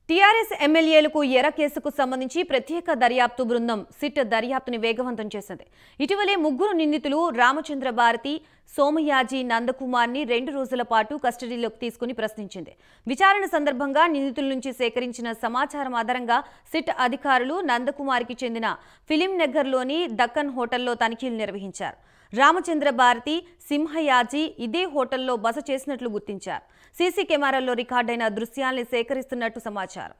TRS ఎమ్మెల్యేలకు ఎర కేసుకు సంబంధించి ప్రత్యేక దర్యాప్తు బృందం సిట్ దర్యాప్తుని వేగవంతం చేసింది ఇటీవలే ముగ్గురు నిందితులు రామచంద్ర భారతి సోమయాజీ నందకుమార్ని రెండు రోజుల పాటు కస్టడీలోకి తీసుకుని ప్రశ్నించింది విచారణ సందర్భంగా నిందితుల నుంచి సేకరించిన సమాచారం ఆధారంగా సిట్ అధికారులు నందకుమార్కి చెందిన ఫిలిం నగర్లోని దక్కన్ హోటల్లో తనిఖీలు నిర్వహించారు రామచంద్ర భారతి సింహయాజీ ఇదే హోటల్లో బస చేసినట్లు గుర్తించారు సీసీ కెమెరాల్లో రికార్డైన దృశ్యాల్ని సేకరిస్తున్నట్టు సమాచారం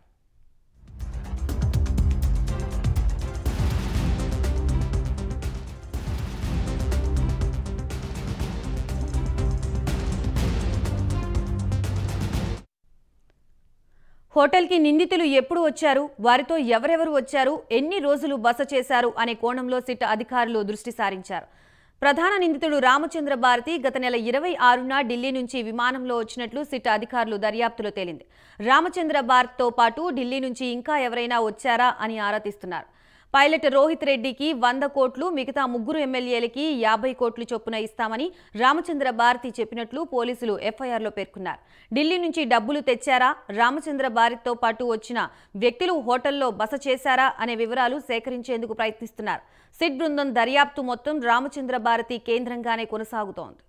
హోటల్కి నిందితులు ఎప్పుడు వచ్చారు వారితో ఎవరెవరు వచ్చారు ఎన్ని రోజులు బస చేశారు అనే కోణంలో సిట్ అధికారులు దృష్టి సారించారు ప్రధాన నిందితుడు రామచంద్ర భారతి గత నెల ఇరవై ఆరున ఢిల్లీ నుంచి విమానంలో వచ్చినట్లు సిట్ అధికారులు దర్యాప్తులో తేలింది రామచంద్ర భారత్తో పాటు ఢిల్లీ నుంచి ఇంకా ఎవరైనా వచ్చారా అని ఆరా తీస్తున్నారు పైలట్ రోహిత్ రెడ్డికి వంద కోట్లు మిగతా ముగ్గురు ఎమ్మెల్యేలకి యాభై కోట్లు చొప్పున ఇస్తామని రామచంద్ర భారతి చెప్పినట్లు పోలీసులు ఎఫ్ఐఆర్లో పేర్కొన్నారు ఢిల్లీ నుంచి డబ్బులు తెచ్చారా రామచంద్ర భారతితో పాటు వచ్చిన వ్యక్తులు హోటల్లో బస చేశారా అనే వివరాలు సేకరించేందుకు ప్రయత్నిస్తున్నారు సిట్ బృందం దర్యాప్తు మొత్తం రామచంద్ర భారతి కేంద్రంగానే కొనసాగుతోంది